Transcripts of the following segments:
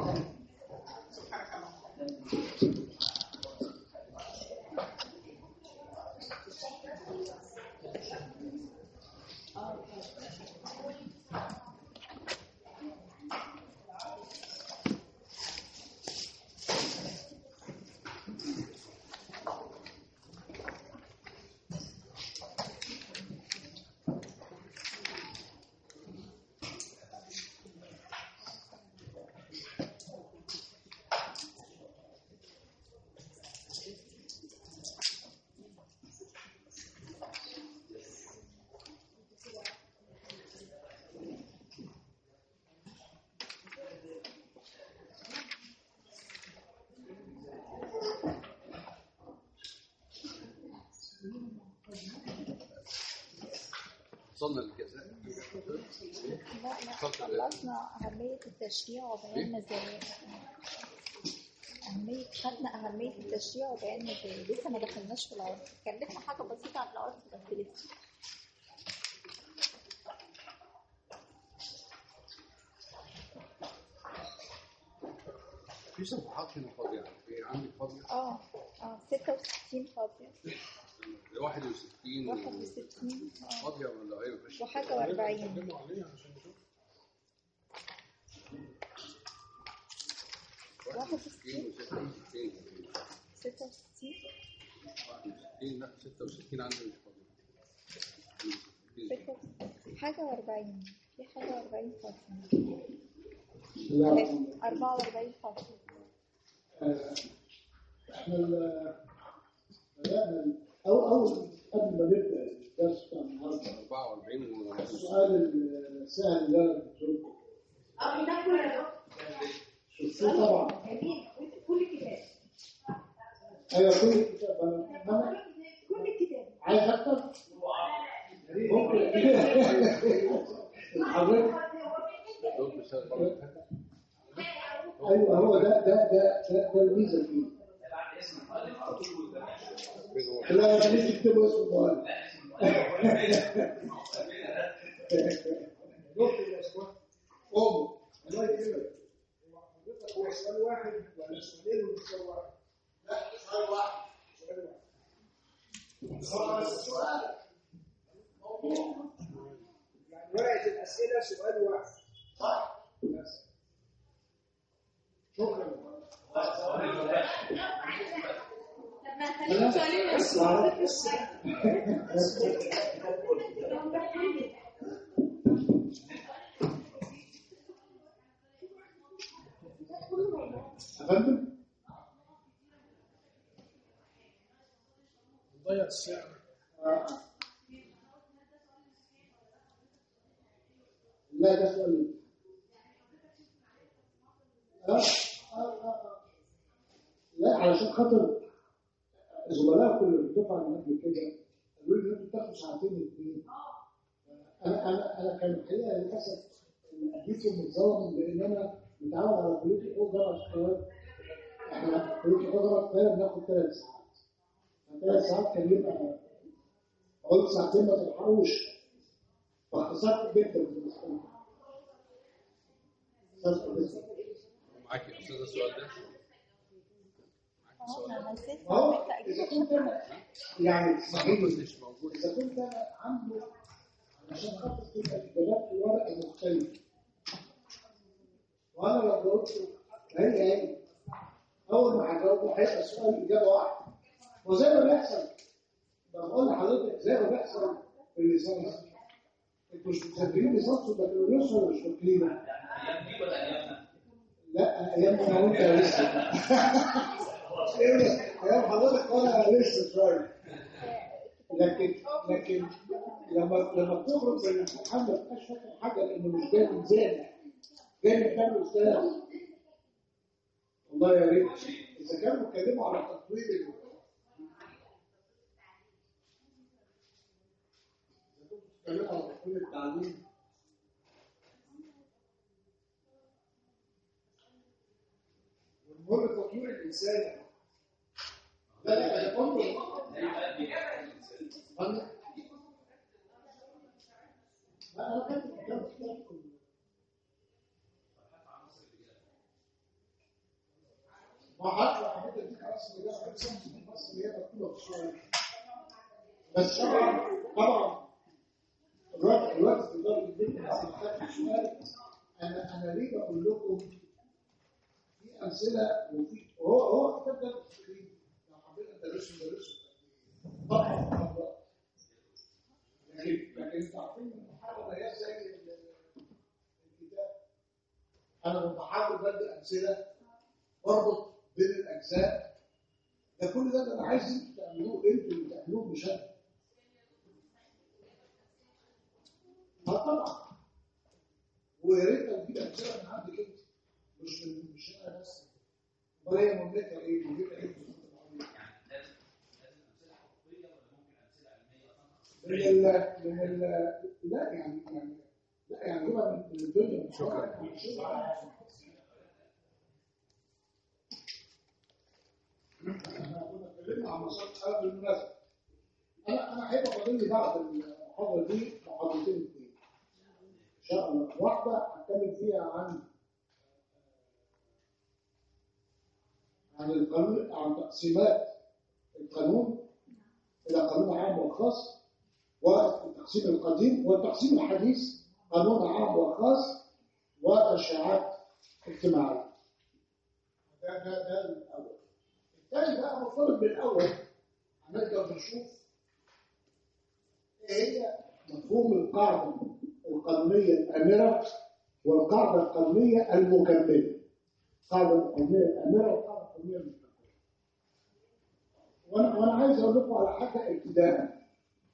وصلنا للجزاء لا لا خلصنا أهمية التشريع وبيان مزايا أهمية خدنا أهمية التشريع وبيان مزايا لسه ما دخلناش في العرف اتكلمنا حاجة بسيطة عن العرف بس لسه في صفحات هنا فاضية في عندك فاضية اه اه 66 فاضية 61 61 اه فاضية ولا ايه مفيش وحاجة و40 علموا عليها عشان نشوف 61 و 66 66 61 لا 66 عندي مش فاضية 66 حاجة و40 في حاجة و40 فاضية لا 44 فاضية احنا ال- بدأنا أو أول قبل ما نبدأ الدرس بتاع النهارده 44 و السؤال السهل اللي أنا بشوفه اه ده كله شفتوه طبعا جميل كل كتاب أيوه كل الكتاب أنا أنا كل الكتاب عايز أكتر ممكن حضرتك دول بسبب أيوه هو ده ده ده ده, ده الميزة فيه لا أنا مش تكتبه اسم المؤلف دكتور يا اسماء قوم الله يكرمك هو حضرتك هو سؤال واحد ولا سؤالين ولا سؤال واحد؟ لا سؤال واحد سؤال واحد هو بس سؤال يعني ورقة الأسئلة سؤال واحد صح بس شكرا لما خليك سؤالين بس أفندم نضيع الساعة لا ده سؤال آه، آه، آه، آه. لا علشان خاطر زملائكم اللي في الدفعه اللي قبل كده قالوا لي انتوا بتاخدوا ساعتين اثنين انا انا انا كان الحقيقه للاسف اديتهم الظلم لان انا متعود على كليه الاوبرا الشباب احنا كليه الاوبرا كفايه بناخد ثلاث ساعات ثلاث ساعات كان يبقى قلت ساعتين ما تلحقوش فاختصرت جدا بالنسبه لي اختصرت جدا معاك يا استاذ السؤال ده اه انا نسيت اهو عملت اذا اجيب كنت انا يعني صحيح مش موجود اذا كنت انا عامله عشان خاطر تبقى اجابات في ورقه مختلفه وانا لو جاوبته هي هي اول ما هجاوبه هيبقى السؤال اجابه واحده وزي ما بيحصل بقول لحضرتك زي ما بيحصل في الليسانس انتوا مش مسجلين ليسانس وبكالوريوس ولا مش فاكرين؟ ايام دي ولا ايامنا؟ لا ايام ما انت لسه ايام حضرتك وانا لسه شويه لكن لكن لما لما بتخرج من الامتحان ما تبقاش فاكر حاجه لانه مش جاي من ذهنك جاي من كام استاذ والله يا ريت اذا كانوا اتكلموا على تطوير ال- إذا كانوا اتكلموا على تطوير التعليم والمهم تطوير الإنسان لا لا انا قلت أنا لا انا كنت كنت كنت وحتى حبيت اديك رسم ده رسم بس اللي هي مكتوبه في السؤال بس طبعا طبعا الوقت الوقت في ضرب البيت بس خدت السؤال انا انا ليه بقول لكم في امثله وفي هو هو الكتاب ده مستقيم. لو حبيت ادرسه ادرسه طبعا طبعا لكن لكن انتوا عارفين ان المحاضره هي زي ال- الكتاب انا متحاول بدي امثله واربط بين الاجزاء ده كل ده ده انا عايز انتوا تعملوه انتوا اللي تعملوه مش انا اه طبعا ويا ريت لو في امثله من عندك انت مش من مش انا بس امال هي مملكه ايه؟ مملكه ايه؟ من ال من ال لا يعني يعني لا يعني هو من من الدنيا شكرا احنا كنا اتكلمنا عن مسار قبل بالمناسبه انا انا هيبقى فاضل لي بعد المحاضره دي محاضرتين اثنين ان شاء الله واحده هتكلم فيها عن عن القانون عن تقسيمات القانون الى قانون عام وخاص والتقسيم القديم والتقسيم الحديث قانون عام وخاص وتشريعات اجتماعيه ده ده ده الاول الثاني بقى مرتبط بالاول هنقدر نشوف ايه هي مفهوم القاعده القانونيه الامره والقاعده القانونيه المكمله القاعده القانونيه الامره والقاعده القانونيه المكمله وانا وانا عايز اقول لكم على حاجه ابتداء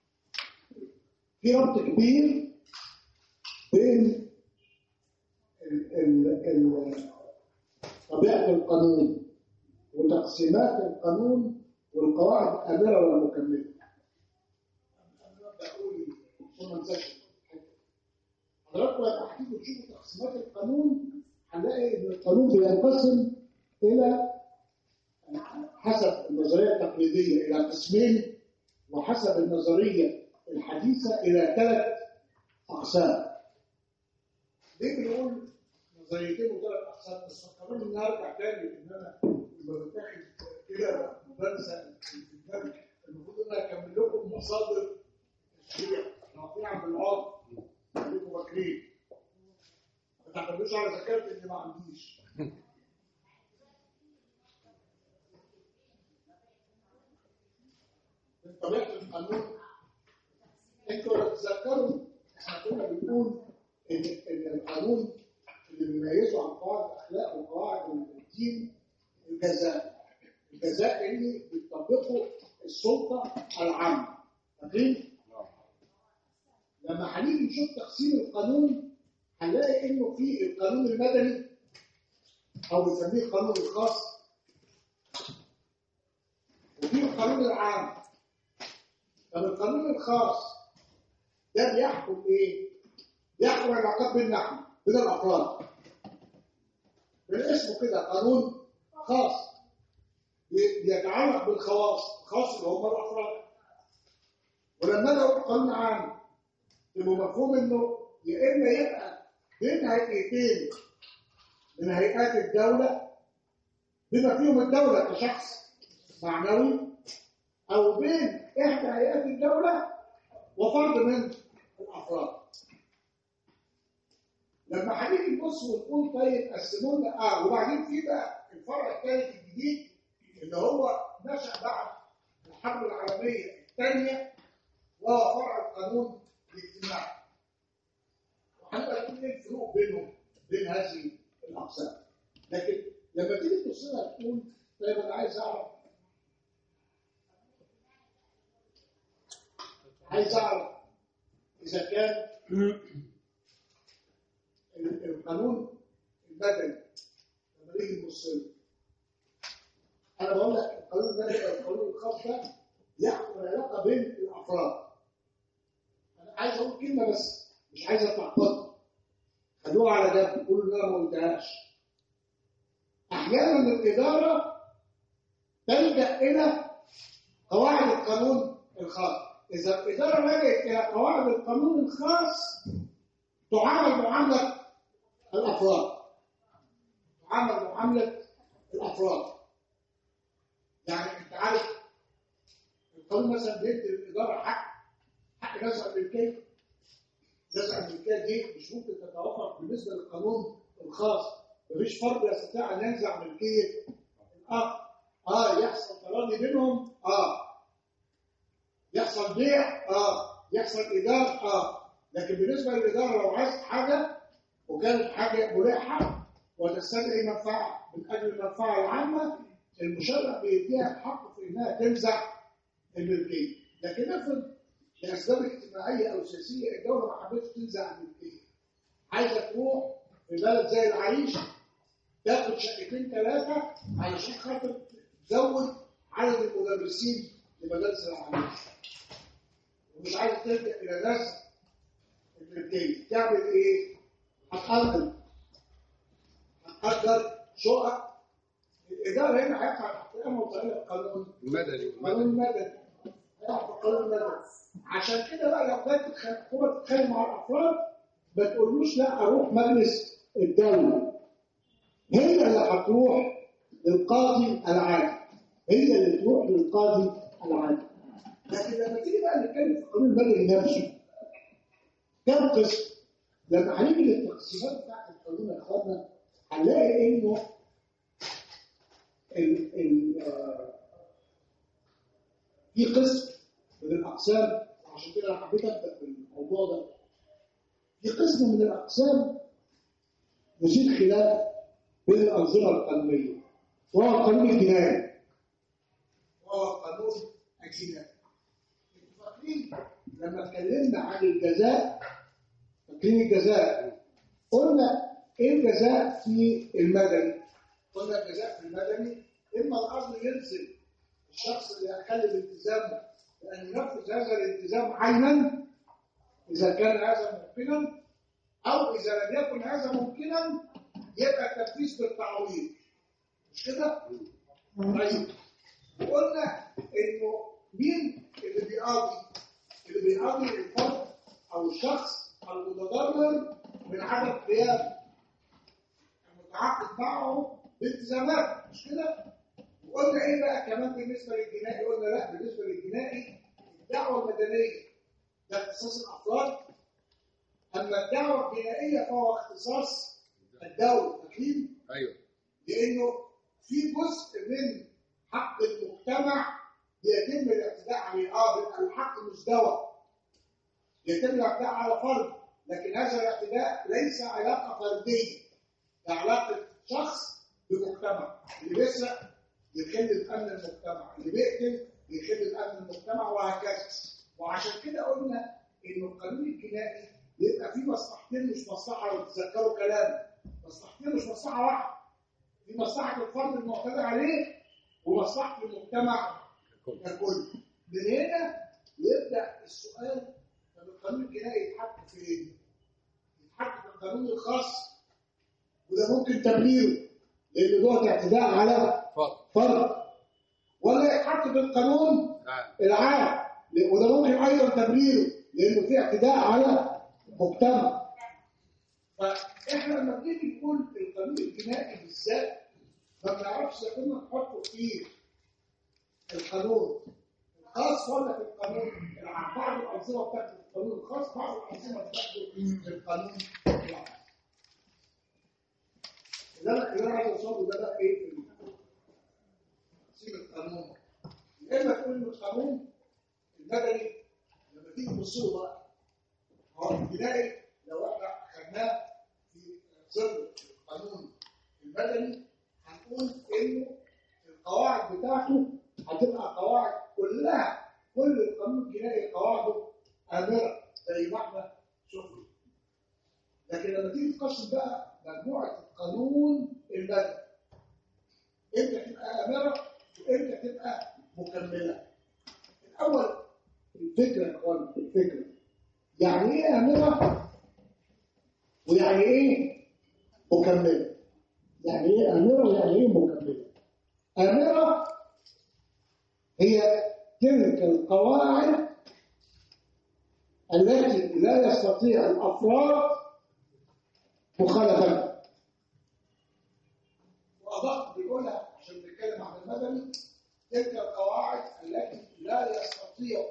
في ربط كبير بين ال ال ال طبيعه القانون وتقسيمات القانون والقواعد الامره والمكمله أنا ببدأ أقول ثم انساش حضراتكم لما هتيجوا تشوفوا تقسيمات القانون هنلاقي ان القانون بينقسم الى حسب النظريه التقليديه الى قسمين وحسب النظريه الحديثه الى ثلاث اقسام. ليه بنقول نظريتين وثلاث اقسام بس فكروني ان أنا ارجع تاني ان انا لما بتاخد كده بنسى الكتاب المفروض ان انا اكمل لكم مصادر التشريع رفيعا بالعرض خليكم فاكرين ما تعتمدوش على ذاكرتي اللي ما عنديش من طبيعه القانون انتوا لو تتذكروا احنا كنا بنقول ان ان القانون اللي بيميزه عن قواعد الاخلاق وقواعد الدين الجزاء الجزاء اللي بتطبقه السلطه العامه فاكرين؟ لما هنيجي نشوف تقسيم القانون هنلاقي انه في القانون المدني او بنسميه القانون الخاص وفي القانون العام طب القانون الخاص ده بيحكم ايه؟ بيحكم العلاقات بين نحن بين الافراد من اسمه كده قانون خاص بي- بيتعلق بالخواص الخاص اللي هم الافراد ولما انا اقول قانون عام يبقى مفهوم انه يا اما يبقى بين هيئتين من هيئات الدوله بما فيهم الدوله كشخص معنوي او بين احدى هيئات الدوله وفرد من الافراد لما هنيجي نبص ونقول طيب قسموا لنا اه وبعدين في بقى الفرع الثالث الجديد اللي هو نشا بعد الحرب العالميه الثانيه وهو فرع القانون الاجتماعي وهنبقى نقول ايه الفروق بينهم بين هذه الاقسام لكن لما تيجي تبص لها تقول طيب انا عايز اعرف عايز اعرف اذا كان ال- القانون المدني لما نيجي نبص له انا بقول لك القانون المدني او القانون الخاص ده يحكم العلاقه بين الافراد انا عايز اقول كلمه بس مش عايز اتلخبط خلوها على جنب قولوا ان انا ما قلتهاش احيانا الاداره تلجا الى قواعد القانون الخاص اذا الاداره لجأت الى قواعد القانون الخاص تعامل معامله الافراد تعامل معامله الافراد يعني انت عارف القانون مثلا بيدي الاداره حق حق نزع الملكيه نزع الملكيه دي مش ممكن تتوفر بالنسبه للقانون الخاص مفيش فرد يستطيع ان ينزع ملكيه الاخر اه يحصل تراضي بينهم اه يحصل بيع اه يحصل ايجار اه لكن بالنسبه للاداره لو عايز حاجه وكانت حاجه ملحه وتستدعي منفعه من اجل المنفعه العامه المشرع بيديها الحق في انها تنزع الملكيه لكن افرض لاسباب اجتماعيه او سياسيه الدوله ما حبتش تنزع الملكيه عايزه تروح في بلد زي العريش تاخد شقتين ثلاثه علشان خاطر تزود عدد المدرسين لمدارس العريش ومش عايز تلجا الى ناس الملكيه تعمل ايه؟ هتأجر هتأجر شقق الإدارة هنا هيقع تحت أمر وسائل القانون المدني قانون مدني هيقع في قانون مدني عشان كده بقى لو جت الحكومة تتخانق مع الأفراد ما تقولوش لا أروح مجلس الدولة هي اللي هتروح للقاضي العادي هي اللي تروح للقاضي العادي لكن لما تيجي بقى نتكلم في القانون المدني نفسه كم قسم لما هنيجي للتقسيمات بتاعت القانون يا اخوانا هنلاقي انه ال ال آه، في قسم من الاقسام عشان كده انا حبيت ابدا بالموضوع ده في قسم من الاقسام يثير خلاف بين الانظمه القانونيه وهو القانون الجنائي وهو القانون الجنائي انتوا فاكرين لما اتكلمنا عن الجزاء فاكرين الجزاء قلنا ايه الجزاء في المدني قلنا الجزاء في المدني اما القاضي يلزم الشخص اللي اخل الالتزام بان ينفذ هذا الالتزام عينا اذا كان هذا ممكنا او اذا لم يكن هذا ممكنا يبقى التنفيذ بالتعويض مش كده؟ طيب وقلنا انه مين اللي بيقاضي؟ اللي بيقاضي الفرد او الشخص المتضرر من عدم قيام المتعاقد معه بالتزامات مش كده؟ وقلنا ايه بقى كمان بالنسبه للجنائي؟ قلنا لا بالنسبه للجنائي الدعوه المدنيه ده اختصاص الافراد اما الدعوه الجنائيه فهو اختصاص الدوله فاكرين؟ ايوه لانه في جزء من حق المجتمع بيتم الاعتداء عليه اه بيبقى الحق مش دواء يتم الاعتداء على فرد لكن هذا الاعتداء ليس علاقه فرديه ده علاقه شخص بمجتمع اللي بيسرق يخل بامن المجتمع اللي بيقتل يخل بامن المجتمع وهكذا وعشان كده قلنا انه القانون الجنائي بيبقى فيه مصلحتين مش مصلحه لو تتذكروا كلامي مصلحتين مش مصلحه واحده في مصلحه الفرد المعتدى عليه ومصلحه المجتمع ككل من هنا يبدا السؤال طب القانون الجنائي يتحط فين؟ يتحط في القانون الخاص وده ممكن تبريره لان دوت اعتداء على اتفضل فرد ولا يتحط في القانون تعال العام وده ممكن ايضا تبريره لانه في اعتداء على مجتمع فاحنا لما بنيجي نقول القانون الجنائي بالذات ما بنعرفش اذا كنا نحطه في القانون الخاص ولا في القانون العام بعض الانظمه بتاخده في القانون الخاص بعض الانظمه بتاخده في القانون العام اللي انا اللي انا عايز اوصله ده بقى ايه في تقسيم القانون يا اما تقول إن القانون المدني لما تيجي تبص له بقى هو الجنائي لو احنا خدناه في ظل القانون المدني هنقول انه القواعد بتاعته هتبقى قواعد كلها كل القانون الجنائي قواعده امره زي ما احنا شفنا لكن لما تيجي تقسم بقى مجموعه القانون المدني امتى تبقى امره وامتى تبقى مكمله الاول الفكره يا اخوان الفكره يعني ايه امره ويعني ايه مكمله يعني ايه امره ويعني ايه مكمله امره هي تلك القواعد التي لا يستطيع الافراد مخالفتها وأضاف بيقولها عشان نتكلم عن المدني تلك القواعد التي لا يستطيع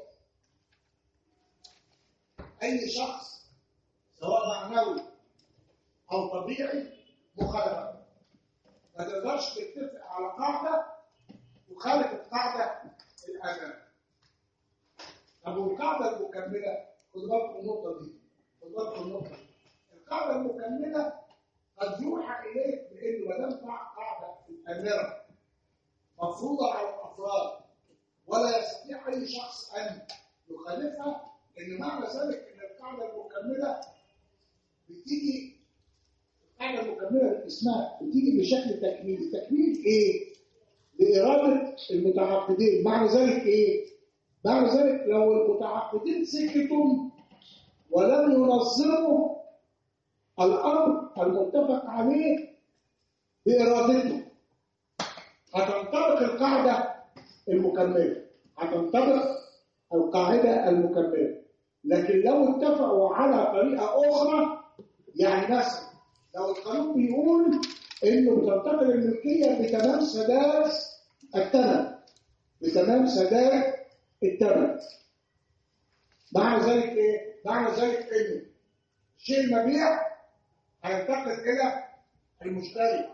اي شخص سواء معنوي او طبيعي مخالفه ما تقدرش تتفق على قاعده تخالف القاعده الاماميه طب والقاعده المكمله خد بالك من النقطه دي خد بالك من النقطه دي القاعده المكمله قد يوحى اليك بانه ما دام قاعده امره مفروضه على الافراد ولا يستطيع اي شخص ان يخالفها ان معنى ذلك ان القاعده المكمله بتيجي القاعده المكمله اسمها بتيجي بشكل تكميلي تكميل ايه لاراده المتعاقدين معنى ذلك ايه معنى ذلك لو المتعاقدين سكتوا ولم ينظموا الامر المتفق عليه بارادته هتنطبق القاعده المكمله هتنطبق القاعده المكمله لكن لو اتفقوا على طريقه اخرى يعني مثلا لو القانون بيقول انه بتنتقل الملكيه بتمام سداد الثمن بتمام سداد الثمن معنى ذلك ايه؟ معنى ذلك انه شيء المبيع هينتقل الى المشتري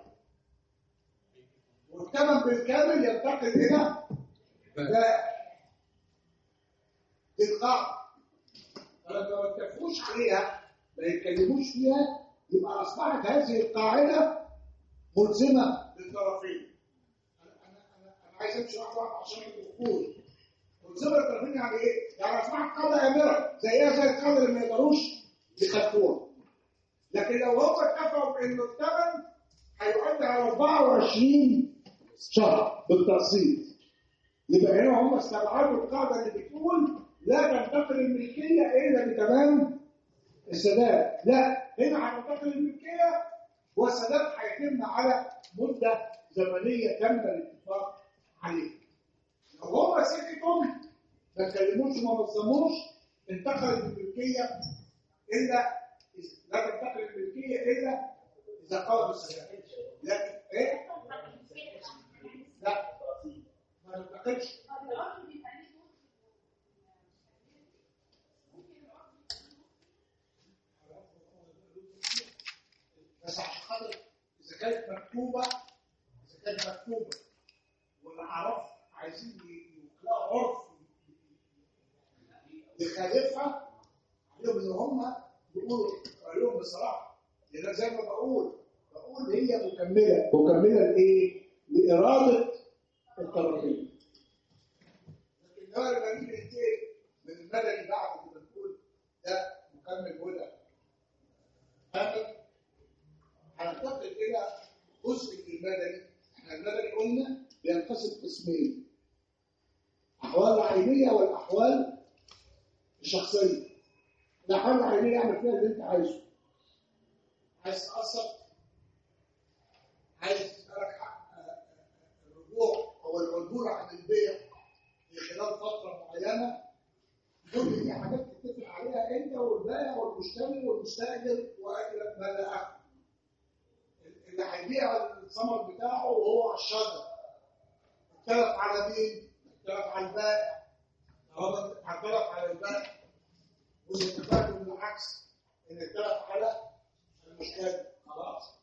والثمن بالكامل ينتقل الى البائع دي القاعده فلما ما اتفقوش عليها ما يتكلموش فيها يبقى اصبحت هذه القاعده ملزمه للطرفين انا انا انا انا عايز امشي واحده واحده عشان الدخول ملزمه للطرفين يعني ايه؟ يعني اصبحت قاعده امره زيها زي القاعده اللي ما يقدروش يخالفوها لكن لو هم اتفقوا انه الثمن هيؤدي على 24 شهر بالتقسيط يبقى هنا هم استبعدوا القاعده اللي بتقول لا تنتقل الملكيه الا بتمام السداد لا هنا هتنتقل الملكيه والسداد هيتم على مده زمنيه تم الاتفاق عليها لو هم سكتوا ما اتكلموش وما نظموش انتقلت الملكيه الا لا تنتقل الملكيه الا اذا قام السداد لكن ايه؟ لا ما تنتقلش بس عشان خاطر اذا كانت مكتوبه اذا كانت مكتوبه والاعراف عايزين يخلقوا عرف يخالفها عليهم ان هم يقولوا رايهم بصراحه لان زي ما بقول بقول هي مكمله مكمله لايه؟ لاراده الطرفين لكن ده لما نيجي ننتقل من المدني بعد كده نقول ده مكمل وده مكمل هننتقل الى جزء من المدني احنا المدني قلنا بينقسم قسمين احوال العينيه والاحوال الشخصيه الاحوال العينيه اعمل فيها اللي انت عايزه عايز تقسط عايز تسالك حق الرجوع او العدول عن البيع في خلال فتره معينه كل دي حاجات تتفق عليها انت والبائع والمشتري والمستاجر واجل ما لا اخر اللي هيبيع الثمر بتاعه وهو على الشجر اختلف على مين؟ اختلف على البائع هو اختلف على البائع والاختلاف بالعكس ان اختلف على المشتري خلاص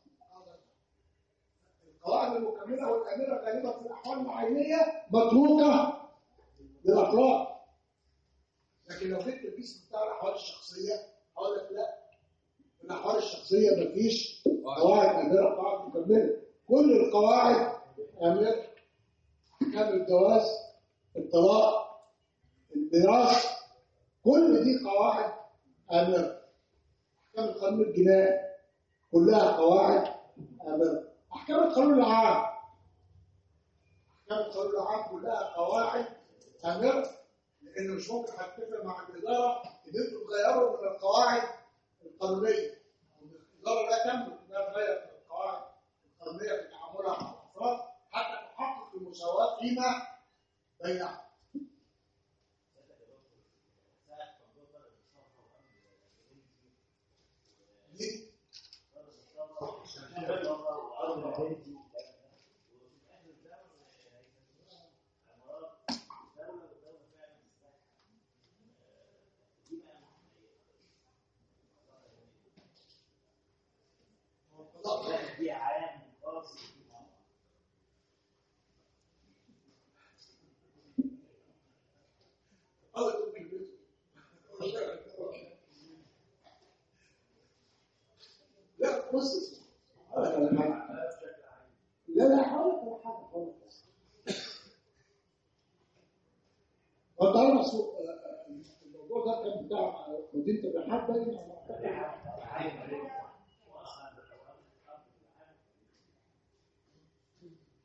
القواعد المكمله والامره غالبا في الاحوال العينيه متروكه للافراد لكن لو جبت القسم بتاع الاحوال الشخصيه هقول لك لا في الاحوال الشخصيه مفيش قواعد امره قواعد مكمله كل القواعد امره احكام الجواز الطلاق الميراث كل دي قواعد امره احكام القانون الجنائي كلها قواعد امره احكام القانون العام احكام القانون العام كلها قواعد امره لانه مش ممكن هتتفق مع الاداره ان انتوا تغيروا من القواعد القانونيه الاداره لا تملك انها تغير من القواعد القانونيه في تعاملها مع الافراد حتى تحقق المساواه فيما بينهم دي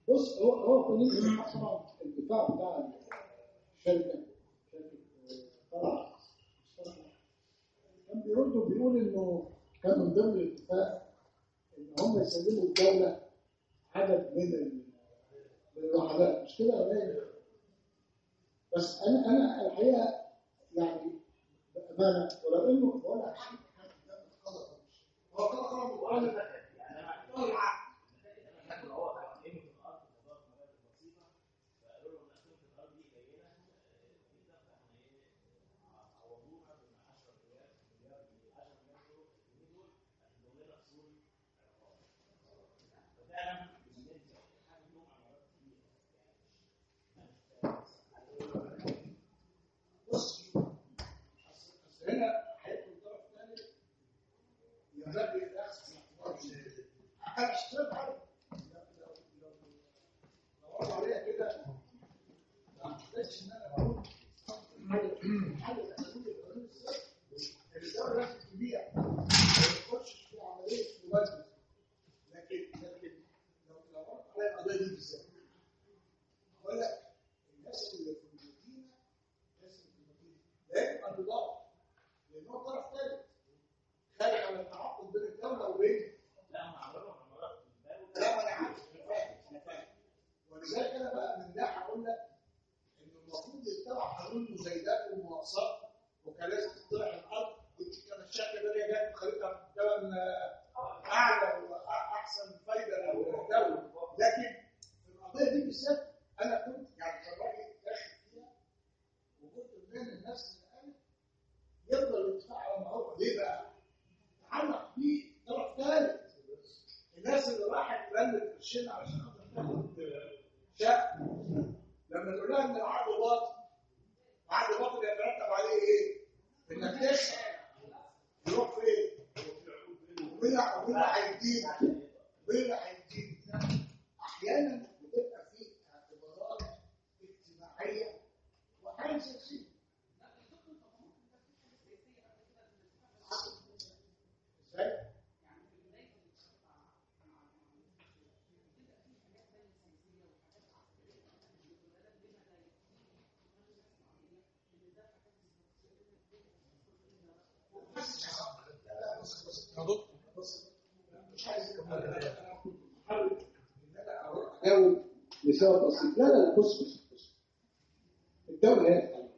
بص هو هو قانون طبعا الدفاع بتاع الشركه شركه طلع كان بيرد وبيقول انه كان من ضمن الاتفاق ان هم يسلموا الدوله عدد من ال- من الوحدات مش كده ولا ايه؟ بس انا انا الحقيقه يعني بامانه ولو انه بقول لك حاجه هو قضى قضى مباراه يعني انا العقد لكن هو كان قيمه الارض وضغط مبالغ بسيطه فقالوا له ان قيمه الارض دي قليله جدا فاحنا ايه عوضوها ب 10 مليار مليار 10 مليار دول الجنيه دول هتضم لنا اصول عقار ففعلا بالنسبه لحد يوم عمارات كتير بص اصل أصل هنا هيكون طرف ثالث ينبغي الاخذ في الاعتبار انا اشتغل حاجه لو لو لو لو قعدوا عليا كده ما احتاجش ان انا اقول حاجه حاجه القانون القانون الدوله لازم تبيع ما تخشش في عمليه مبادره لكن لكن لو لو قعدوا عليا القضيه دي بالذات اقول لك الناس اللي في المدينه الناس اللي في المدينه لا يبقى نظام لان هو طرف ثالث خارج عن التعاقد بين الدوله وبين لا هم عملوا عمارات في الدوله لا ما انا عارف انا فاهم انا فاهم ولذلك انا بقى من ده هقول لك انه المفروض يتبع قانون المزايدات والمناقصات وكان لازم تطرح الارض ودي كان الشركه اللي هي جت خريطه بثمن اعلى واحسن فايده للدوله لكن في القضيه دي بالذات انا كنت يعني كان راجل داخل فيها وكنت من الناس اللي قالت يفضل الدفاع على المعروف ليه بقى؟ تعلق بيه طرف ثالث الناس اللي راحت رمت قرشين عشان خاطر تاخد شقه لما نقول لها ان العقد باطل العقد باطل يترتب عليه ايه؟ انك تخسر يروح فين؟ ومين ومين هيديك؟ ومين هيديك؟ احيانا بتبقى في اعتبارات اجتماعيه واحيانا سياسيه ازاي؟ مش عايز انا كنت محاول ان انا اروح اجاوب لسبب بسيط لا لا لا بص بص بص الدولة هي القانون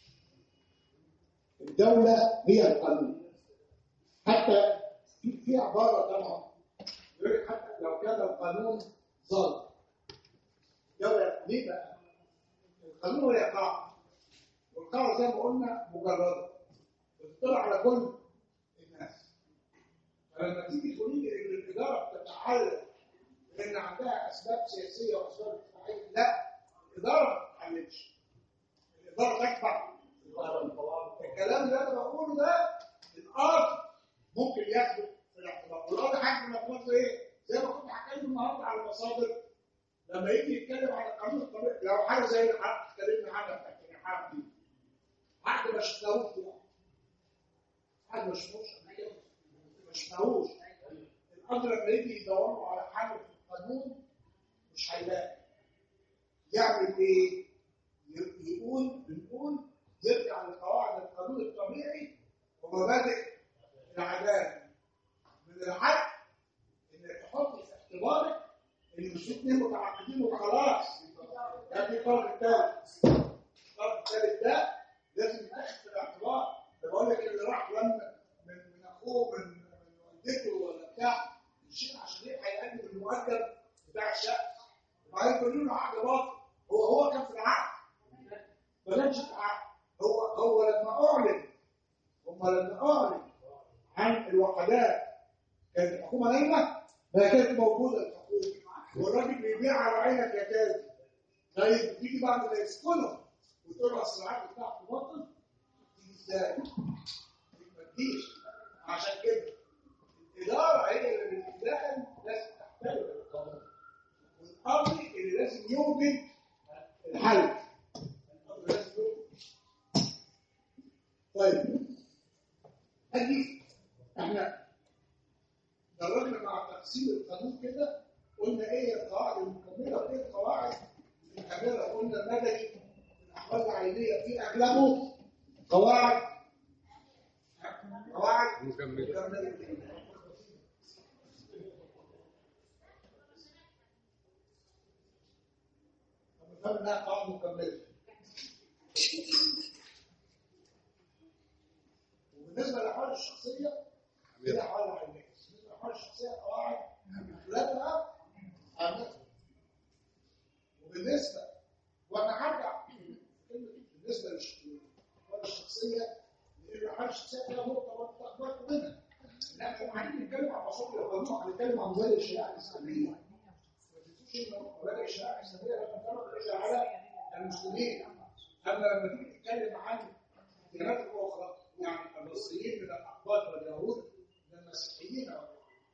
الدولة هي القانون حتى في في عبارة طبعا يقول لك حتى لو كان القانون ظالم الدولة ليه بقى؟ القانون هي قاعدة والقاعدة زي ما قلنا مجردة بتطلع على كل الناس فلما تيجي تقولي لي ان الاداره بتتعلق لان عندها اسباب سياسيه واسباب اجتماعيه لا الاداره ما بتتحللش الاداره تكبر الكلام اللي انا بقوله ده الارض ممكن ياخده في الاعتبار والارض حاجه من الاعتبار زي ايه؟ زي ما كنت هتكلم النهارده على المصادر لما يجي يتكلم على القانون الطبيعي لو حاجه زي اللي حضرتك اتكلمنا عنها بتاعت الرحاب دي عقد ما شفناهوش يعني عقد ما شفناهوش قبل كده ما شفناهوش الامر لما يجي يدوروا على حل في القانون مش هيلاقي يعمل ايه؟ ي- يقول بنقول يرجع لقواعد القانون الطبيعي ومبادئ العداله من العدل انك تحط في اعتبارك ان مش في اتنين متعاقدين وخلاص ده في القرن الثالث القرن الثالث ده لازم يتاخد في الاعتبار ده بقول لك اللي راح لما من من اخوه من من والدته ولا بتاع يشيل عشان ايه هيقدم المؤجر بتاع الشقه وبعدين يقولوا له عقد باطل هو هو كان في العقد ما كانش في العقد هو هو لما اعلن هم لما اعلن عن الوحدات كانت الحكومه نايمه ما كانت موجوده الحكومه والراجل بيبيع على عينك يا كاذب طيب تيجي بعد ما يسكنوا وتقول له اصل العقد بتاعك باطل تيجي ازاي؟ ما تجيش عشان كده الاداره هي اللي بالفعل لازم تحترم القانون والقاضي اللي لازم يوجد الحل القاضي لازم يوجد طيب ادي احنا درجنا مع تقسيم القانون كده قلنا ايه القواعد المكمله وكده رغم انها قواعد مكمله وبالنسبه للاحوال الشخصيه هي احوال علميه بالنسبه للاحوال الشخصيه قواعد اغلبها عامه وبالنسبه وانا هرجع كلمة بالنسبه للاحوال الشخصيه لان الاحوال الشخصيه فيها نقطه برضه اخبار منها لكن هنتكلم عن مصادر القانون هنتكلم عن مبادئ الشريعه الاسلاميه ما تنسوش ان مبادئ الشريعه الاسلاميه لما تنطبق على المسلمين اما لما تيجي تتكلم عن الديانات الاخرى يعني المصريين من الاقباط واليهود من المسيحيين أو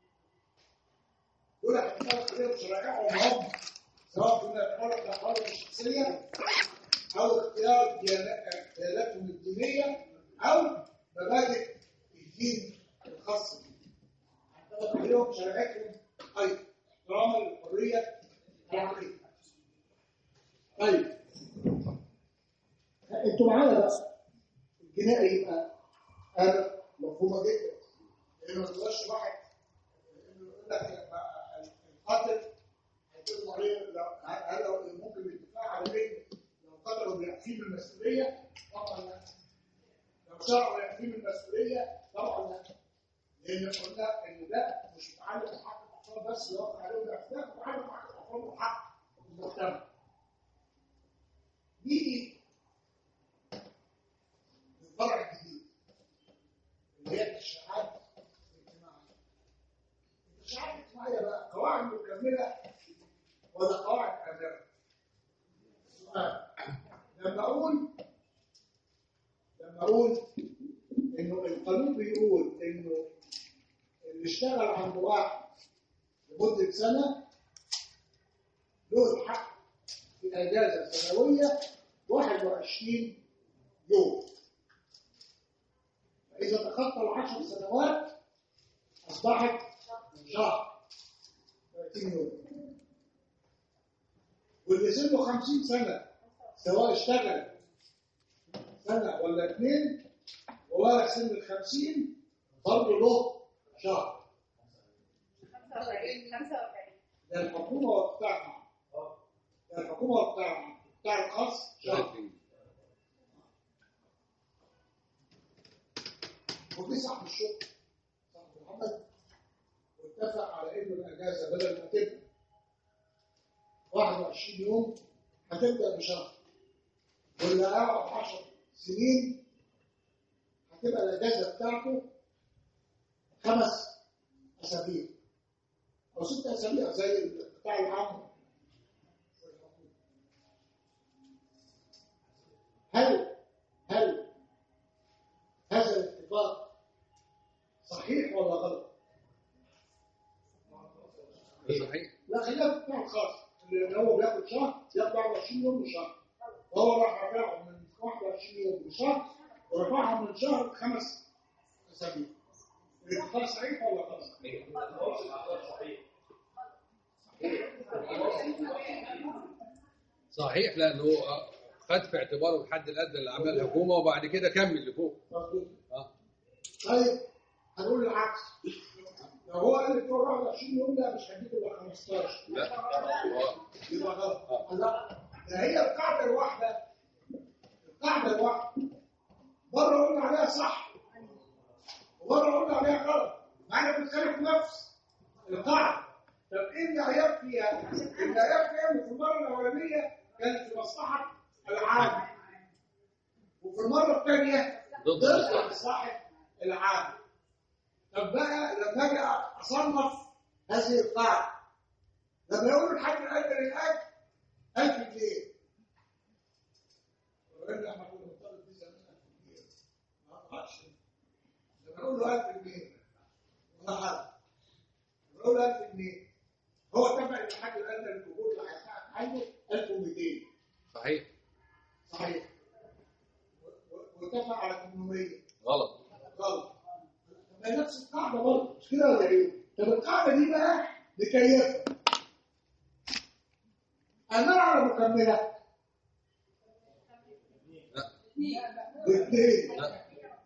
دول هتتفرق عليهم شرائعهم هم سواء كنا نتفرق الاحوال الشخصيه او اختيار ديانات- دياناتهم الدينيه او مبادئ الدين الخاص بهم هنتفرق عليهم شرائعهم ايضا احتراما للحريه العقليه طيب انتوا معايا بقى الجنائي يبقى انا مفهومه جدا لانه ما تقدرش واحد انه يقول لك القاتل هيتم عليه لو هل لو ممكن الاتفاق على ايه لو قتلوا بيعفيه من المسؤوليه طبعا لا لو شرعوا يعفيه من المسؤوليه طبعا لا لان قلنا ان ده مش متعلق بحق الاطفال بس يوقع عليهم الاعتداء متعلق بحق الاطفال وحق المجتمع نيجي الفرع الجديد اللي هي التشريعات الاجتماعيه. التشريعات الاجتماعيه بقى قواعد مكمله ولا قواعد امره؟ سؤال لما اقول لما اقول انه القانون بيقول انه اللي اشتغل عند واحد لمده سنه له الحق في اجازه سنويه 21 يوم فإذا تخطى العشر سنوات أصبحت شهر 30 يوم واللي سنه 50 سنة سواء اشتغل سنة ولا اثنين ولا سن ال 50 برضه له شهر 45 45 ده الحكومة والقطاع العام ده الحكومة والقطاع العام القطاع الخاص شهر وفي صاحب الشغل صاحب محمد واتفق على انه الاجازه بدل ما تبقى 21 يوم هتبدا بشهر واللي قعد 10 سنين هتبقى الاجازه بتاعته خمس اسابيع او ست اسابيع زي القطاع العام هل هل هذا الاتفاق صحيح ولا غلط؟ صحيح لا خلينا في القطاع الخاص اللي هو بياخد شهر ياخد 21 يوم وشهر وهو راح رفعهم من 21 يوم لشهر ورفعهم من شهر لخمس اسابيع الاتفاق صحيح ولا غلط؟ صحيح لانه خد في اعتباره الحد الادنى اللي عملها الحكومه وبعد كده كمل لفوق مظبوط اه طيب هنقول العكس لو هو قال لي بتوع 21 يوم لا مش هديك الا 15 لا هو يبقى غلط آه. لا ده هي القاعده الواحده القاعده الواحده مره قلنا عليها صح ومره قلنا عليها غلط مع اننا بنتكلم في نفس القاعده طب ايه اللي عيب فيها؟ اللي عيب فيها إن في المره الاولانيه كانت في مصلحه العام وفي المره الثانيه ضد ضد المصلحة. مصلحه العام طب بقى لما اجي اصنف هذه القاعده لما يقولوا الحد الادنى للاجر 1000 جنيه وقلنا احنا كنا بنطالب بيه زمان 1000 جنيه ما اعرفش لما نقول له 1000 جنيه ولا حاجه لما نقول له 1000 جنيه هو اتفق ان الحد الادنى للجمهور اللي هيدفع عنه 1200 صحيح صحيح و- و- واتفق على 800 غلط غلط طب ما هي نفس القاعده برضه مش كده ولا ايه؟ طب القاعده دي بقى نكيفها أمر على مكملة لا باثنين لا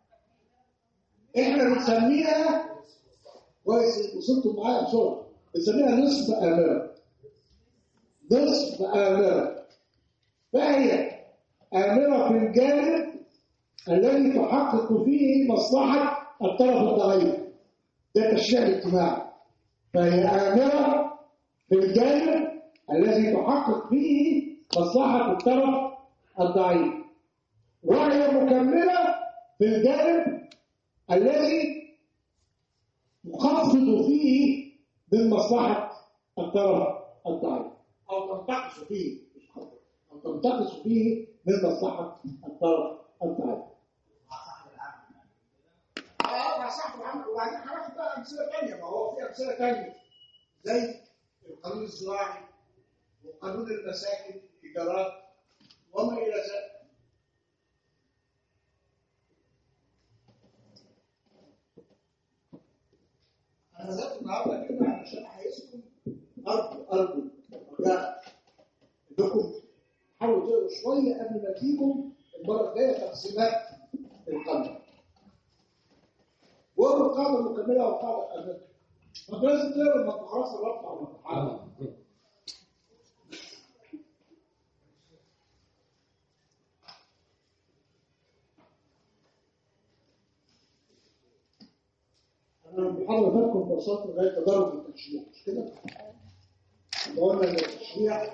احنا بنسميها كويس وصلتوا معايا بسرعه بنسميها نصف آمرة نصف آمرة فهي آمرة في الجانب الذي تحقق فيه مصلحة الطرف الضعيف ده التشريع الاجتماعي فهي آمرة في الجانب الذي تحقق فيه مصلحة الطرف الضعيف وهي مكملة في الجانب الذي تخفض فيه من مصلحة الطرف الضعيف أو تنتقص فيه مش تخفض، أو تنتقص فيه من مصلحة الطرف الضعيف اه مع صاحب العمل وبعدين هناخد بقى امثله ثانيه ما هو في امثله ثانيه زي القانون الزراعي وقانون المساكن الايجارات وما الى ذلك انا بدات النهارده كده علشان عايزكم ارجو ارجو رجاء انكم حاولوا تقروا شويه قبل ما تيجوا المره الجايه تقسيمات القانون وهو القاعده المكمله والقاعده الاماميه طب لازم تقرا ما انت خلاص قربت على المرحله انا المحاضره فاتكم وصلت لغايه تدرج التشريع مش كده؟ قلنا ان التشريع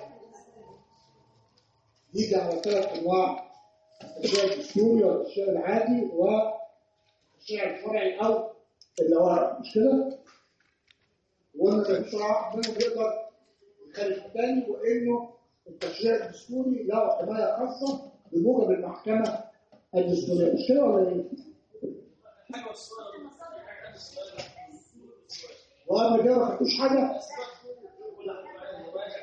يجي على ثلاث انواع التشريع الدستوري والتشريع العادي والتشريع الفرعي او اللوائح مش كده؟ وقلنا ان بسرعه منهم يقدر يخالف الثاني وانه التشريع الدستوري له حمايه خاصه بموجب المحكمه الدستوريه مش كده ولا ايه؟ حاجه والصوره حاجه الصوره وانا كده ما خدتوش حاجه كل حاجه المراجع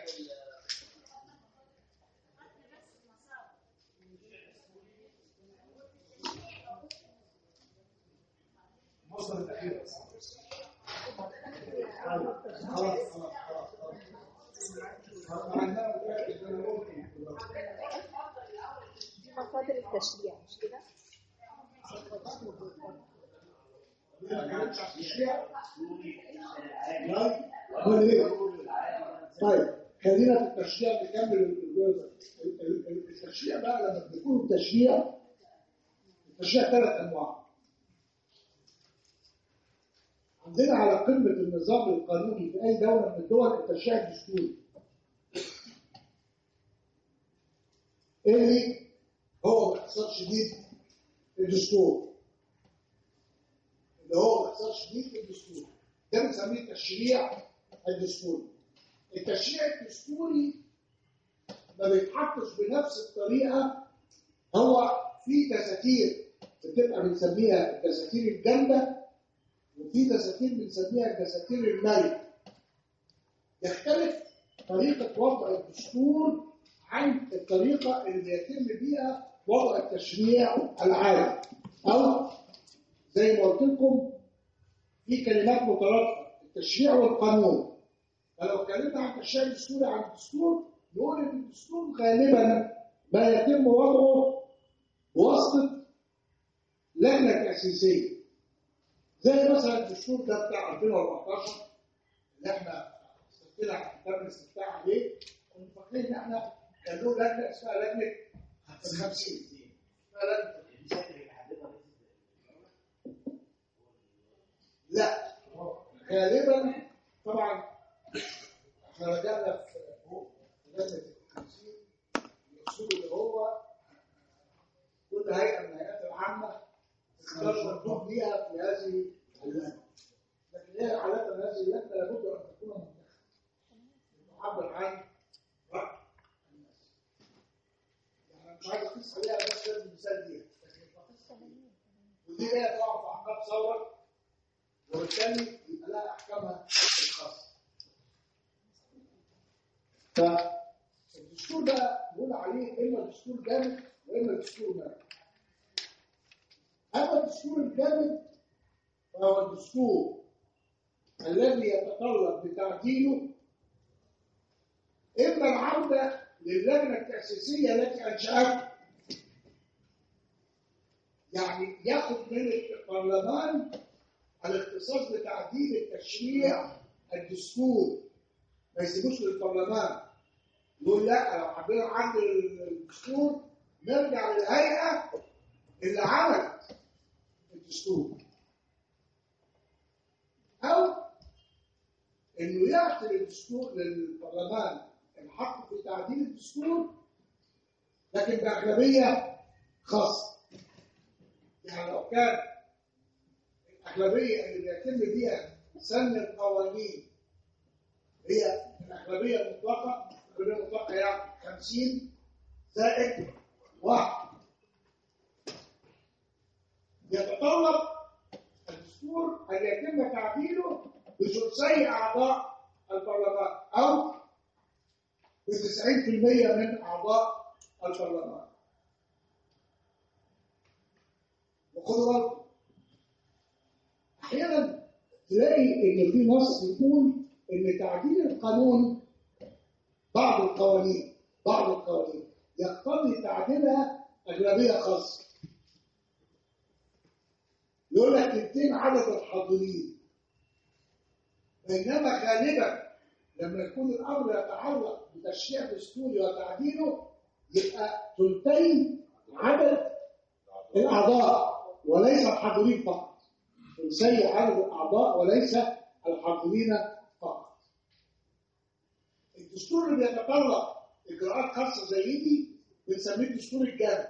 المصدر الاخير بس خلاص خلاص خلاص خلاص عندنا دلوقتي إن أنا ممكن دي مصادر التشريع مش كده؟ ما كانتش على التشريع لا امال ايه؟ طيب خلينا في التشريع نكمل الجزء ال- ال- ال- التشريع بقى لما بيكون التشريع التشريع ثلاث انواع عندنا على قمه النظام القانوني في اي دوله من الدول التشريع الدستوري اللي هو باختصار شديد الدستور اللي هو باختصار شديد الدستور ده بنسميه التشريع الدستوري التشريع الدستوري ما بيتحطش بنفس الطريقه هو في دساتير بتبقى بنسميها الدساتير الجامده وفي دساتير بنسميها الدساتير المرئه يختلف طريقه وضع الدستور عن الطريقه اللي بيتم بيها وضع التشريع العادي او زي ما قلت لكم في كلمات مترادفه التشريع والقانون فلو اتكلمنا عن التشريع الدستوري عن الدستور نقول ان الدستور غالبا ما يتم وضعه بواسطه لجنه تاسيسيه زي مثلا الدستور ده بتاع 2014 اللي احنا استفتينا على كتاب الاستفتاء عليه كنا فاكرين ان احنا كان له لجنه اسمها لجنه ال 50 اسمها لجنه المشاكل اللي حددها لا غالبا طبعا احنا رجعنا في في لجنه التنسيق المقصود اللي هو كل هيئه من الهيئات العامه تختار مندوب ليها في هذه اللجنه لكن هي عاده هذه اللجنه لابد ان تكون منتخبه تعبر عن راي الناس يعني أنا مش عايز اقيس عليها بس ده المثال دي لكن بقيس ودي جايه طبعا في احكام ثوره وبالتالي يبقى لها احكامها الخاصه. فالدستور ده بنقول عليه اما دستور جامد واما دستور مالك. اما الدستور الجامد فهو الدستور الذي يتطلب بتعديله اما العوده للجنه التاسيسيه التي انشاتها يعني ياخذ من البرلمان الاختصاص بتعديل التشريع الدستوري ما يسيبوش للبرلمان يقول لا لو حبينا نعدل الدستور نرجع للهيئه اللي عملت الدستور او انه يعطي الدستور للبرلمان الحق في تعديل الدستور لكن باغلبيه خاصه يعني لو كان الاغلبيه اللي بيتم بيها سن القوانين هي الاغلبيه المطلقه الاغلبيه المطلقه يعني 50 زائد واحد يتطلب الدستور ان يتم تعديله بثلثي اعضاء البرلمان او ب 90% من اعضاء البرلمان وخدوا بالكم احيانا تلاقي ان في نص يقول ان تعديل القانون بعض القوانين بعض القوانين يقتضي تعديلها اغلبيه خاصه يقول لك تنتين عدد الحاضرين بينما غالبا لما يكون الامر يتعلق بتشريع دستوري وتعديله يبقى ثلثين عدد الاعضاء وليس الحاضرين فقط ثلثي عدد الاعضاء وليس الحاضرين فقط الدستور اللي بيتطلب اجراءات خاصه زي دي بنسميه الدستور الجامد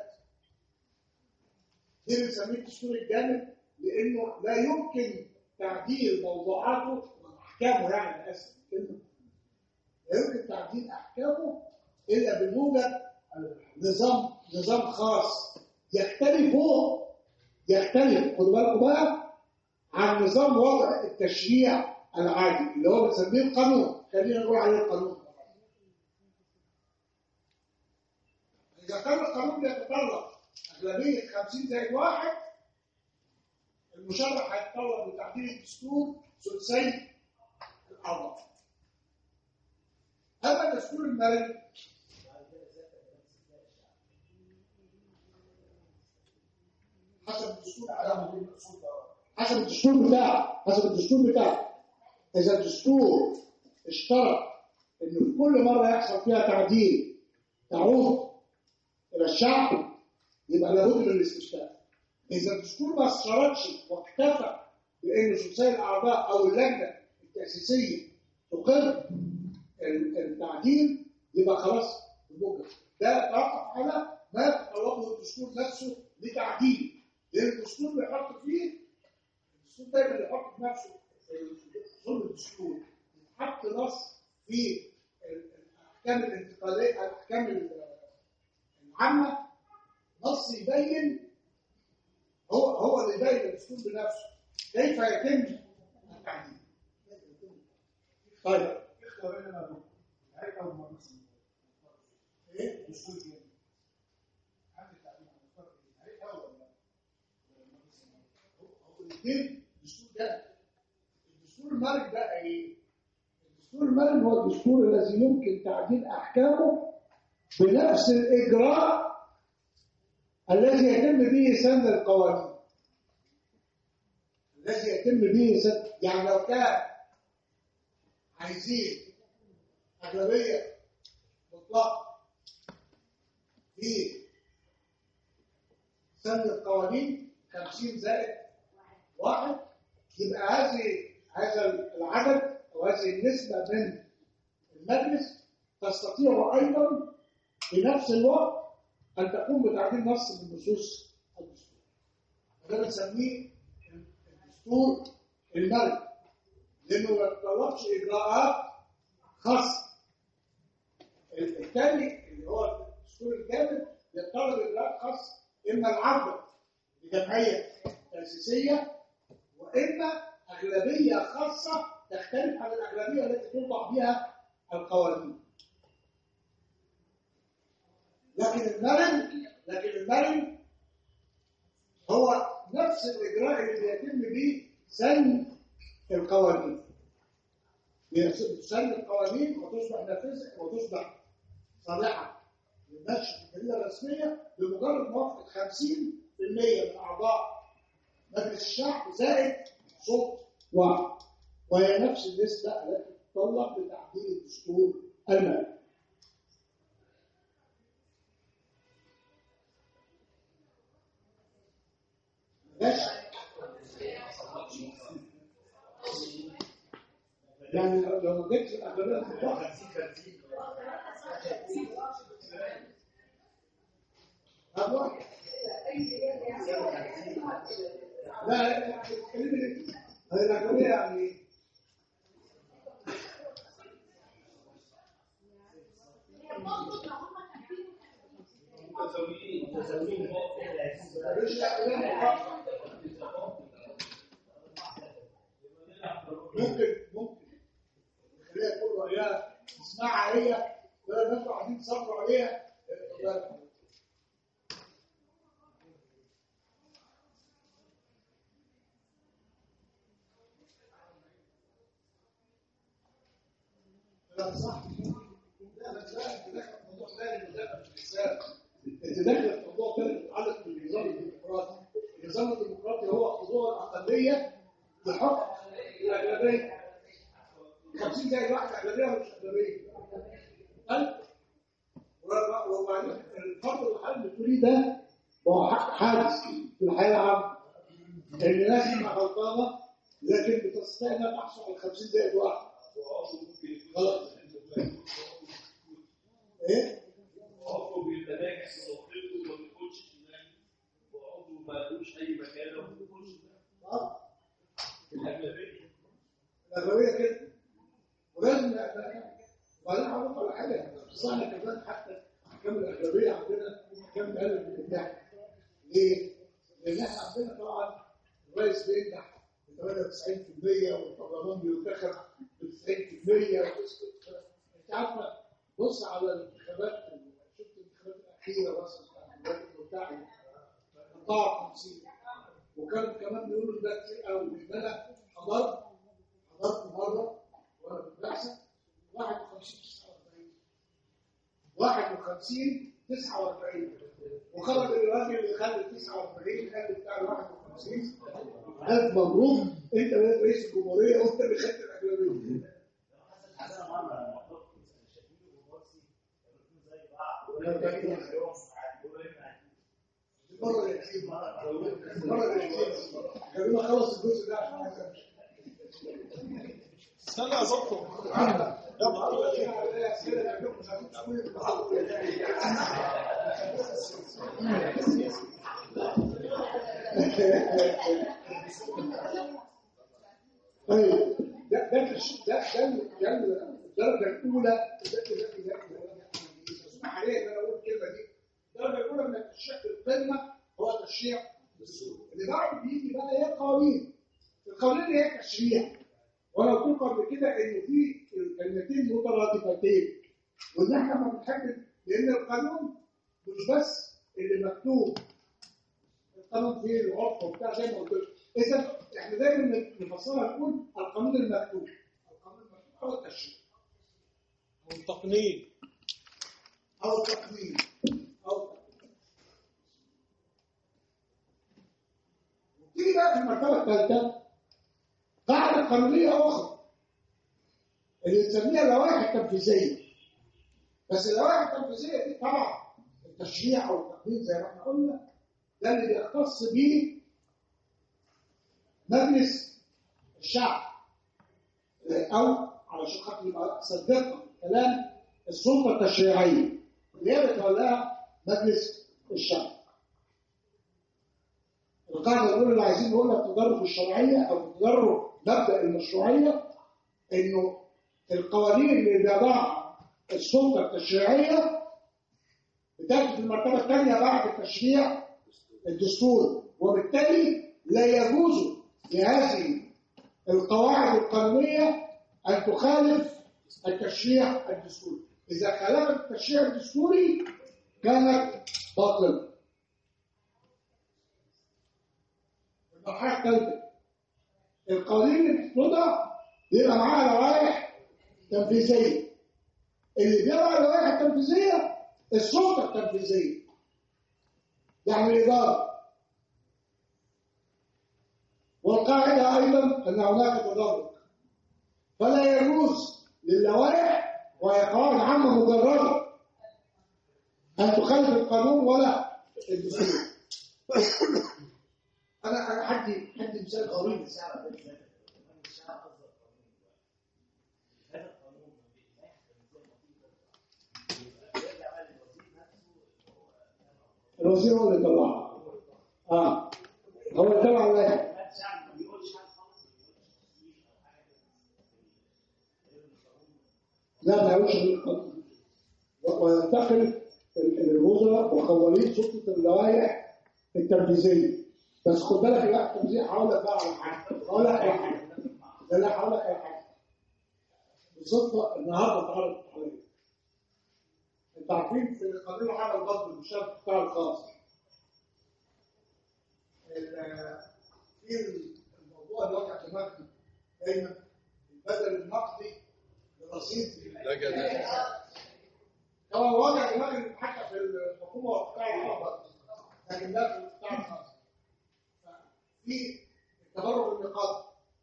ليه بنسميه الدستور الجامد؟ لانه لا يمكن تعديل موضوعاته احكامه يعني انا اسف الكلمه لا يمكن تعديل احكامه الا بموجب نظام نظام خاص يختلف هو يختلف خدوا بالكم بقى عن نظام وضع التشريع العادي اللي هو بنسميه القانون خلينا نقول عليه القانون إذا كان القانون بيتطلب أغلبية 50 زائد واحد المشرع هيتطلب لتعديل الدستور ثلثي الأعضاء أما دستور الملك حسب الدستور حسب الدستور بتاعه حسب الدستور بتاعه إذا الدستور اشترط إنه في كل مرة يحصل فيها تعديل تعود إلى الشعب يبقى لابد من الاستفتاء. إذا الدستور ما اشترطش واكتفى بأن ثلثي الأعضاء أو اللجنة التأسيسية تقر التعديل يبقى خلاص بموجب. ده يتوقف على ما يتطلبه الدستور نفسه لتعديل. لأن الدستور بيحط فيه الدستور دايما بيحط في نفسه ظلم الدستور يتحط نص في الأحكام الانتقالية الأحكام العامة نص يبين هو هو اللي يبين الدستور بنفسه كيف يتم التعديل طيب ايه الاثنين دستور ده الدستور الملك بقى ايه؟ الدستور الملك هو الدستور الذي يمكن تعديل احكامه بنفس الإجراء الذي يتم به سن القوانين الذي يتم به سن يعني لو كان عايزين أغلبية مطلقة في سن القوانين 50 زائد واحد يبقى هذه هذا العدد أو هذه النسبة من المجلس تستطيع أيضا في نفس الوقت أن تقوم بتعديل نص من نصوص الدستور. وده بنسميه الدستور الملك لأنه ما يتطلبش إجراءات خاصة. الثاني اللي هو الدستور الكامل يتطلب إجراءات خاصة إما العودة لجمعية تأسيسية وإما أغلبية خاصة تختلف عن الأغلبية التي توضع بها القوانين. لكن المرن لكن المرن هو نفس الاجراء اللي بيتم به سن القوانين سن القوانين وتصبح نافذه وتصبح صالحه للنشر في الجريده الرسميه بمجرد موافقه 50% من اعضاء مجلس الشعب زائد صوت واحد وهي نفس النسبه التي تتطلب لتعديل الدستور المالي يعني لو لو ما جتش الاغلبيه هتتضغط 50 50 طب واحد. لا لا لا كلمة هذه الأغلبية يعني متساويين متساويين مش الأغلبية ممكن ممكن خليها تقول رأيها تسمعها هي ولا الناس قاعدين تصبروا عليها لا صح لا بس لا انت داخل في موضوع ثاني مدخل في الحساب انت داخل في موضوع ثاني متعلق بالنظام الديمقراطي النظام الديمقراطي هو حضور الاقليه لحكم الاغلبيه 50 زي واحد اغلبيه ولا مش اغلبيه؟ قال وبعدين الفرض الحل اللي بتقوليه ده هو حق حادث في الحياه العامه ان الناس تبقى غلطانه لكن بتستطيع انها تحصل على 50 زائد واحد غلط ايه؟ عضو بيبقى ناجح في موقفه وما بيكونش شمال وعضو ما لهوش اي مكانه وما بيكونش آه. الاغلبيه الأغلبية كده ولازم وبعدين هقول لك على حاجة صحنا كمان حتى أحكام الأغلبية عندنا أحكام بقلب الإبداع ليه؟ لأن إحنا عندنا طبعا الرئيس بينجح ب 98% والبرلمان بينتخب ب 90% وتسكت أنت عارفة بص على الانتخابات شفت الانتخابات الأخيرة مثلا بتاعت الولايات المتحدة 54 وكانوا كمان بيقولوا ده كتير قوي ان انا حضرت حضرت مره وانا في البعثه 51 49 51 49 وخرج الراجل اللي خد ال 49 خد بتاع ال 51 ألف مبروك أنت بقيت رئيس الجمهورية وأنت اللي خدت الأغلبية. عندنا مره لما حضرت شاكين ومرسي كانوا الاثنين زي بعض المرة اللي هتجيب المرة اللي هتجيب قالوا لنا خلص الجزء ده عشان عايز أمشي. استنى يا دكتور طيب ده ده الش- ده ده ده الدرجه الاولى اذا اذا اذا اذا اسمح لي ان انا اقول الكلمه دي الدرجه الاولى من التشريع القمه هو تشريع الدستور اللي بعد بيجي بقى هي القوانين القوانين هي تشريع وانا قلت لكم قبل كده ان في كلمتين مترادفتين وان احنا ما بنحب لان القانون مش بس اللي مكتوب القانون فيه العرف وبتاع زي ما قلت لكم اذا احنا دايما نفسرها نقول القانون المكتوب القانون المكتوب او التشريع والتقنين او التقنين او التقنين. تيجي بقى في المرتبه الثالثه قاعده قانونيه اخرى اللي نسميها اللوائح التنفيذيه بس اللوائح التنفيذيه دي طبعا التشريع او التقنين زي ما احنا قلنا ده اللي بيختص بيه مجلس الشعب او علشان خاطر يبقى صدقنا كلام السلطه التشريعيه اللي هي بيتولاها مجلس الشعب. القاعده الاولى اللي عايزين نقولها في تدرج الشرعيه او في تدرج مبدا المشروعيه انه القوانين اللي بيضعها السلطه التشريعيه بتاخد في المرتبه الثانيه بعد التشريع الدستور وبالتالي لا يجوز لهذه القواعد القانونيه ان تخالف التشريع الدستوري اذا خالفت التشريع الدستوري كانت باطله المرحله الثالثه القوانين اللي بتوضع بيبقى معاها لوائح تنفيذيه اللي بيضع اللوائح التنفيذيه السلطه التنفيذيه يعني الاداره والقاعده ايضا ان هناك تدرج فلا يجوز للوائح وهي قواعد عامه مجرده ان تخالف القانون ولا الدستور انا انا حدي حدي مثال غريب الشعب ده بالذات الشعب قصد القانون الوزير هو اللي طلعها اه هو اللي طلع اللائحه الشعب ما بيقولش حاجه خالص لا ما يعملش غير القانون و- وينتقل ال- الوزراء وقوانين سلطه اللوائح التنفيذيه بس خد بالك اللائحه التنفيذيه هقول لك بقى على حاجه هقول لك على حاجه لا لا هقول لك على حاجه بالصدفه النهارده اتعرضت عليا انت عارفين في قانون العمل برضه المشاركه القطاع الخاص ال- في الموضوع اللي وجع دماغنا دايما البدل النقدي لرصيد لا جدال هو وضع دماغ حتى في الحكومه والقطاع العام لكن ده في القطاع الخاص في التبرع بالنقاط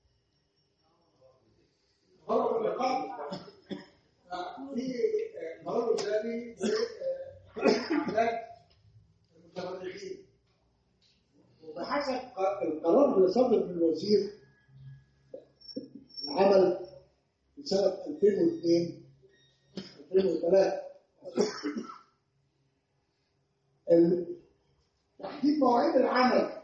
التبرع بالنقاط في قرار وزاري باعداد المتبرعين وبحسب القرار اللي صدر من الوزير العمل في سنه 2002 2003 ال- تحديد مواعيد العمل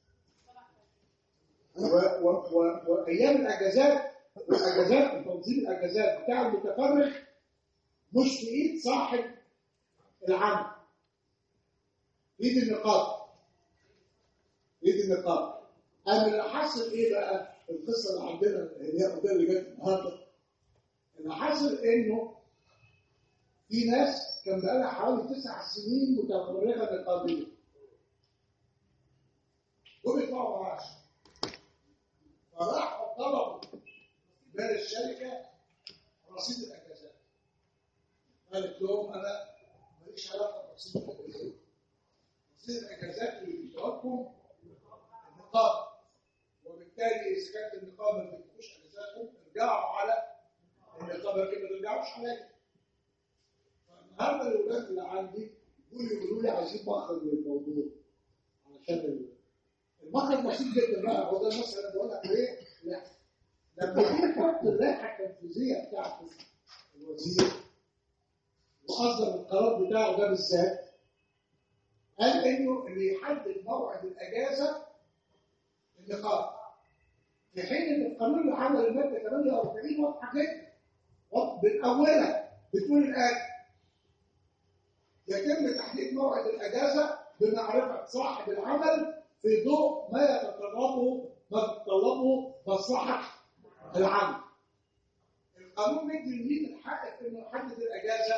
و- و- و- وايام الاجازات والاجازات وتنظيم الاجازات بتاع المتفرغ مش في ايد صاحب العمل في ايد النقاط في ايد النقاط اما اللي حصل ايه بقى القصه اللي عندنا اللي هي القضيه اللي جت النهارده اللي حصل انه في ناس كان بقالها حوالي تسع سنين متفرغه نقابيه دول يدفعوا معاش فراحوا طلبوا من الشركه رصيد الاجازات قالت لهم انا ماليش علاقه برصيد الاجازات رصيد الاجازات اللي بيدوكم النقابه وبالتالي اذا كانت النقابه ما بتديكوش اجازاتكم ارجعوا على النقابه لكن ما ترجعوش عليا النهارده الاولاد اللي عندي يقولوا يقولوا لي عايزين مخرج للموضوع علشان ال- المخرج بسيط جدا بقى هو ده مثلا بقول لك ايه لا لما جه يحط اللائحه التنفيذيه بتاعت الوزير واصدر القرار بتاعه ده بالذات قال انه اللي يحدد موعد الاجازه النقابه في حين ان في قانون العمل الماده 48 واضحه جدا واضح- من اولها بتقول الان يتم تحديد موعد الاجازه بمعرفه صاحب العمل في ضوء ما يتطلبه ما تتطلبه مصلحه العمل. القانون مدي لمين الحق في انه يحدد الاجازه؟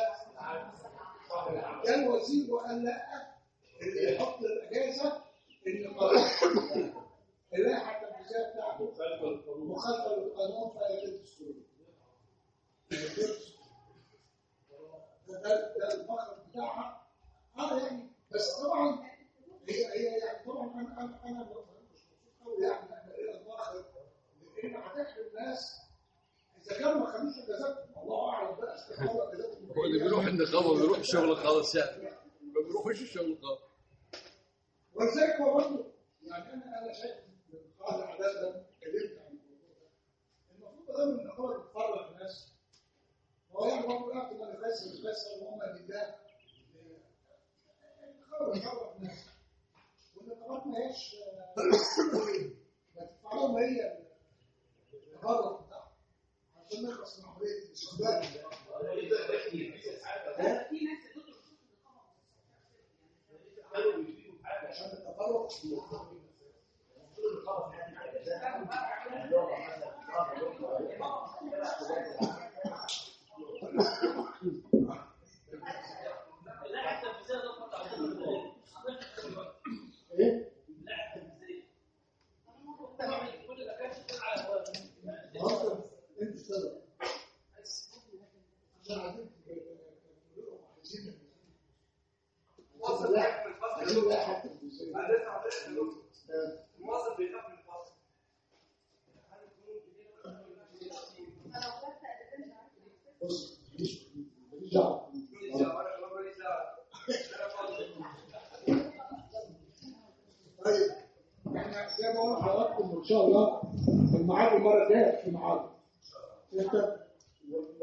جاء الوزير وقال لا اللي يحط الاجازه النقابه اللائحه التنفيذيه بتاعته مخالفه للقانون فيتم تسكره. ده ده المخرج بتاعها اه يعني بس طبعا هي هي يعني طبعا انا انا انا مش مبسوط قوي يعني احنا لقينا المخرج لان هتحرم الناس اذا كانوا ما خدوش اجازاتهم الله اعلم بقى استخدموا اجازاتهم هو اللي بيروح النقابه بيروح الشغل خالص يعني ما بيروحش الشغل خالص ولذلك هو برضه يعني انا انا شايف من قاعده الاعداد ده اتكلمت عن الموضوع ده المفروض ده من النقابه بتفرغ الناس هو يعني برضه لا تبقى الناس بس هم لله النقابه بتفرغ الناس والنقابات ما هيش ما تدفع لهم هي الغرض بتاعها عشان نخلص من عمليه الاستغلال عشان التفرغ ايه؟ النهارده انت السبب عشان عايزين تقولوا عايزين عايزين لا عايزين لا حتى الموظف بيخاف من الفصل بص مفيش مفيش دعوه طيب احنا زي ما قلنا لحضراتكم ان شاء الله الميعاد المره الجايه في ميعاد انت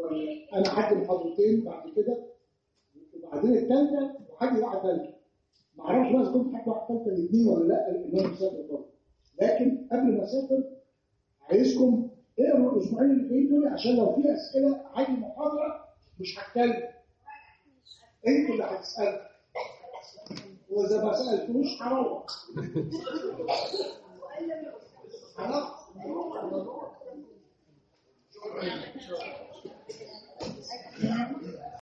انا هدي محاضرتين بعد كده وبعدين الثالثه وهدي واحده ثالثه ما اعرفش بقى اذا كنت حاجه واحده ثالثه الاثنين ولا لا الامام مسافر برضه لكن قبل ما اسافر عايزكم اقروا الاسبوعين اللي جايين دول عشان لو في اسئله عادي محاضره مش هتكلم انتوا اللي هتسالوا واذا ما سالتوش هروح خلاص